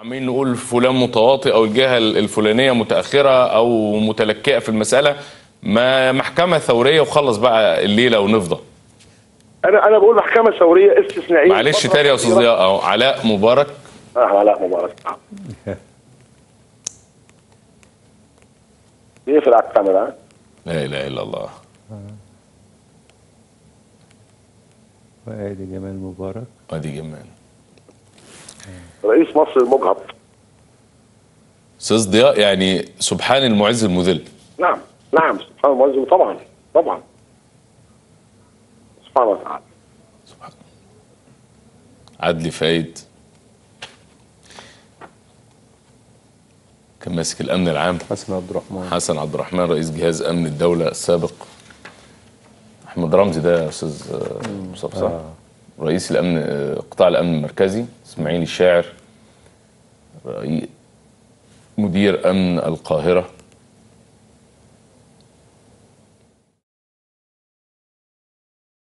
عمالين نقول فلان متواطئ او الجهه الفلانيه متاخره او متلكئه في المساله ما محكمه ثوريه وخلص بقى الليله ونفضى انا انا بقول محكمه ثوريه استثنائيه معلش فترة تاني يا استاذ قصيرة. ضياء اهو علاء مبارك اه علاء مبارك يقفل على الكاميرا لا اله الا الله وادي جمال مبارك ادي جمال رئيس مصر المجهض استاذ ضياء يعني سبحان المعز المذل نعم نعم سبحان الله المعز طبعا طبعا سبحانه وتعالى سبحان عدلي فايد كان ماسك الامن العام حسن عبد الرحمن حسن عبد الرحمن رئيس جهاز امن الدوله السابق احمد رمزي ده يا استاذ آه، مصطفى صح رئيس الامن آه، قطاع الامن المركزي اسماعيل الشاعر رئي- مدير امن القاهره